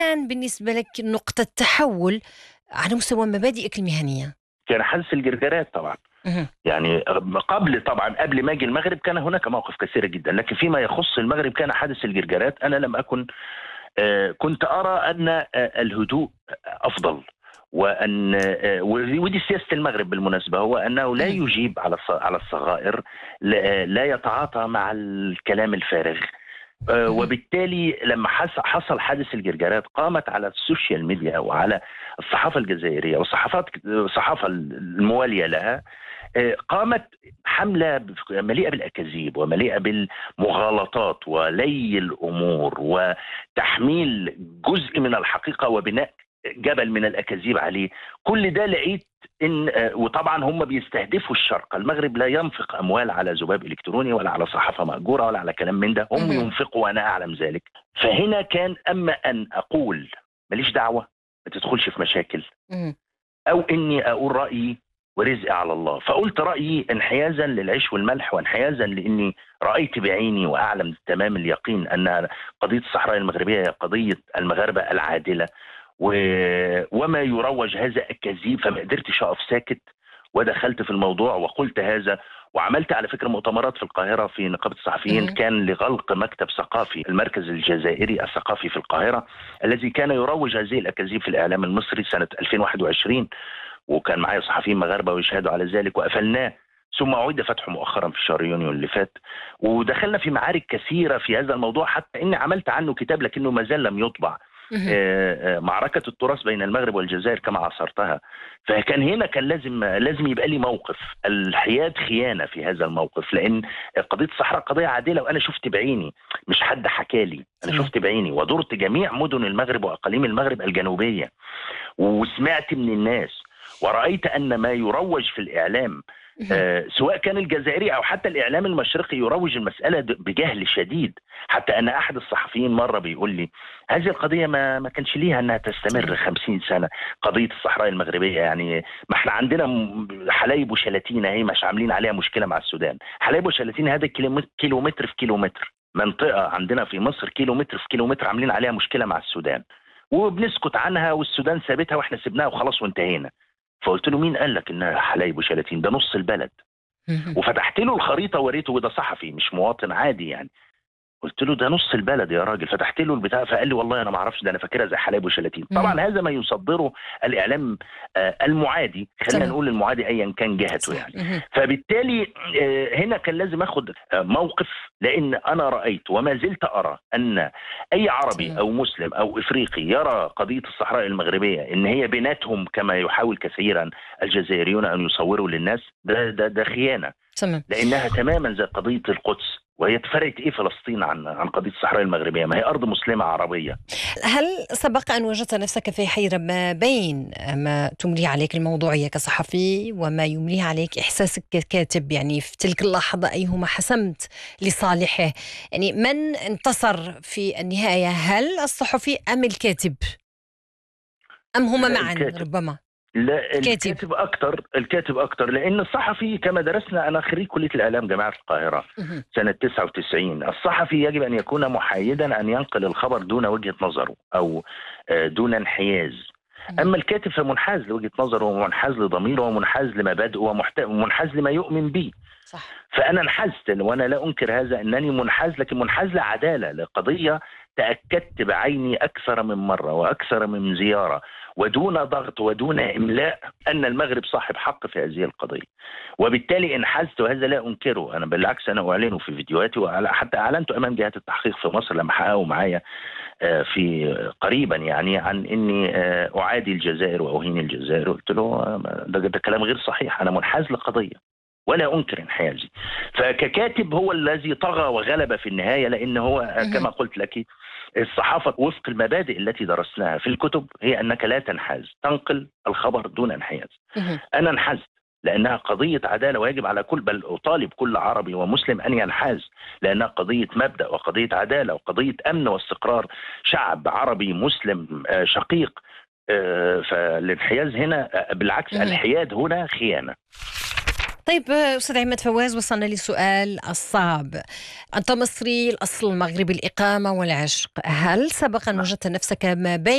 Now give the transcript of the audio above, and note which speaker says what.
Speaker 1: كان بالنسبة لك نقطة تحول على مستوى مبادئك المهنية؟
Speaker 2: كان حدث الجرجرات طبعا
Speaker 1: مهم.
Speaker 2: يعني قبل طبعا قبل ما اجي المغرب كان هناك مواقف كثيره جدا لكن فيما يخص المغرب كان حادث الجرجرات انا لم اكن آه، كنت ارى ان آه، الهدوء افضل وان آه، ودي سياسه المغرب بالمناسبه هو انه لا
Speaker 1: مم.
Speaker 2: يجيب على الص- على الصغائر لا لا يتعاطى مع الكلام الفارغ آه،
Speaker 1: مم.
Speaker 2: وبالتالي لما حص- حصل حادث الجرجرات قامت على السوشيال ميديا وعلى الصحافه الجزائريه والصحافات الصحافه المواليه لها آه، قامت حمله مليئه بالاكاذيب ومليئه بالمغالطات ولي الامور وتحميل جزء من الحقيقه وبناء جبل من الاكاذيب عليه كل ده لقيت ان آه، وطبعا هم بيستهدفوا الشرق المغرب لا ينفق اموال على ذباب الكتروني ولا على صحافه ماجوره ولا على كلام من ده هم
Speaker 1: مهم.
Speaker 2: ينفقوا وانا اعلم ذلك فهنا كان اما ان اقول ماليش دعوه ما تدخلش في مشاكل
Speaker 1: مهم.
Speaker 2: او اني اقول رايي ورزقي على الله فقلت رايي انحيازا للعيش والملح وانحيازا لاني رايت بعيني واعلم تمام اليقين ان قضيه الصحراء المغربيه هي قضيه المغاربه العادله و... وما يروج هذا الكذيب فما قدرتش اقف ساكت ودخلت في الموضوع وقلت هذا وعملت على فكره مؤتمرات في القاهره في نقابه الصحفيين
Speaker 1: مم.
Speaker 2: كان لغلق مكتب ثقافي المركز الجزائري الثقافي في القاهره الذي كان يروج هذه الاكاذيب في الاعلام المصري سنه 2021 وكان معايا صحفيين مغاربه ويشهدوا على ذلك وقفلناه ثم عيد فتحه مؤخرا في شهر يونيو اللي فات ودخلنا في معارك كثيره في هذا الموضوع حتى اني عملت عنه كتاب لكنه ما زال لم يطبع
Speaker 1: مهم.
Speaker 2: آه، آه، معركه التراث بين المغرب والجزائر كما عصرتها فكان هنا كان لازم لازم يبقى لي موقف الحياد خيانه في هذا الموقف لان قضيه الصحراء قضيه عادله وانا شفت بعيني مش حد حكى لي انا
Speaker 1: تمام.
Speaker 2: شفت بعيني ودرت جميع مدن المغرب واقاليم المغرب الجنوبيه وسمعت من الناس ورأيت أن ما يروج في الإعلام
Speaker 1: مهم.
Speaker 2: آه، سواء كان الجزائري أو حتى الإعلام المشرقي يروج المسألة د- بجهل شديد حتى أن أحد الصحفيين مرة بيقول لي هذه القضية ما, ما كانش ليها أنها تستمر خمسين سنة قضية الصحراء المغربية يعني ما احنا عندنا م- حلايب وشلاتين اهي مش عاملين عليها مشكلة مع السودان حلايب وشلاتين هذا كيلومتر, كيلومتر في كيلومتر منطقة عندنا في مصر كيلومتر في كيلومتر عاملين عليها مشكلة مع السودان وبنسكت عنها والسودان سابتها واحنا سبناها وخلاص وانتهينا فقلت له مين قال لك انها حلايب وشلاتين ده نص البلد
Speaker 1: مهم.
Speaker 2: وفتحت له الخريطه وريته وده صحفي مش مواطن عادي يعني قلت له ده نص البلد يا راجل فتحت له البتاع فقال لي والله انا ما اعرفش ده انا فاكرها زي حلايب وشلاتين
Speaker 1: مم.
Speaker 2: طبعا هذا ما يصدره الاعلام آه، المعادي خلينا
Speaker 1: تمام.
Speaker 2: نقول المعادي ايا كان جهته
Speaker 1: صح.
Speaker 2: يعني
Speaker 1: مهم.
Speaker 2: فبالتالي آه، هنا كان لازم اخد آه، موقف لان انا رايت وما زلت ارى ان اي عربي
Speaker 1: تمام.
Speaker 2: او مسلم او افريقي يرى قضيه الصحراء المغربيه ان هي بيناتهم كما يحاول كثيرا الجزائريون ان يصوروا للناس ده ده ده خيانه
Speaker 1: تمام
Speaker 2: لانها تماما زي قضيه القدس وهي فرقت ايه فلسطين عن عن قضيه الصحراء المغربيه ما هي ارض مسلمه عربيه
Speaker 1: هل سبق أن وجدت نفسك في حيرة ما بين ما تملي عليك الموضوعية كصحفي وما يملي عليك إحساسك ككاتب يعني في تلك اللحظة أيهما حسمت لصالحه يعني من انتصر في النهاية هل الصحفي أم الكاتب أم هما
Speaker 2: لا،
Speaker 1: معا
Speaker 2: الكاتب.
Speaker 1: ربما
Speaker 2: لا
Speaker 1: الكاتب.
Speaker 2: الكاتب اكتر الكاتب اكتر لان الصحفي كما درسنا انا خريج كليه الاعلام جامعه القاهره
Speaker 1: مهم.
Speaker 2: سنه 99 الصحفي يجب ان يكون محايدا ان ينقل الخبر دون وجهه نظره او آه، دون انحياز اما الكاتب فمنحاز لوجهه نظره ومنحاز لضميره ومنحاز لمبادئه ومحت- ومنحاز لما يؤمن به
Speaker 1: صح
Speaker 2: فانا انحازت وانا لا انكر هذا انني منحاز لكن منحاز لعداله لقضيه تاكدت بعيني اكثر من مره واكثر من زياره ودون ضغط ودون املاء ان المغرب صاحب حق في هذه القضيه وبالتالي انحازت وهذا لا انكره انا بالعكس انا اعلنه في فيديوهاتي وحتى اعلنته امام جهات التحقيق في مصر لما حققوا معايا آه، في قريبا يعني عن اني آه، اعادي الجزائر واهين الجزائر قلت له آه، ده, ده كلام غير صحيح انا منحاز لقضيه ولا انكر انحيازي فككاتب هو الذي طغى وغلب في النهايه لان هو
Speaker 1: مهم.
Speaker 2: كما قلت لك الصحافه وفق المبادئ التي درسناها في الكتب هي انك لا تنحاز تنقل الخبر دون انحياز
Speaker 1: مهم.
Speaker 2: انا انحازت لانها قضيه عداله ويجب على كل بل اطالب كل عربي ومسلم ان ينحاز لانها قضيه مبدا وقضيه عداله وقضيه امن واستقرار شعب عربي مسلم آه، شقيق آه، فالانحياز هنا آه، بالعكس
Speaker 1: مهم.
Speaker 2: الحياد هنا خيانه
Speaker 1: طيب أستاذ عماد فواز وصلنا للسؤال الصعب أنت مصري الأصل المغربي الإقامة والعشق هل سبق أن وجدت نفسك ما بين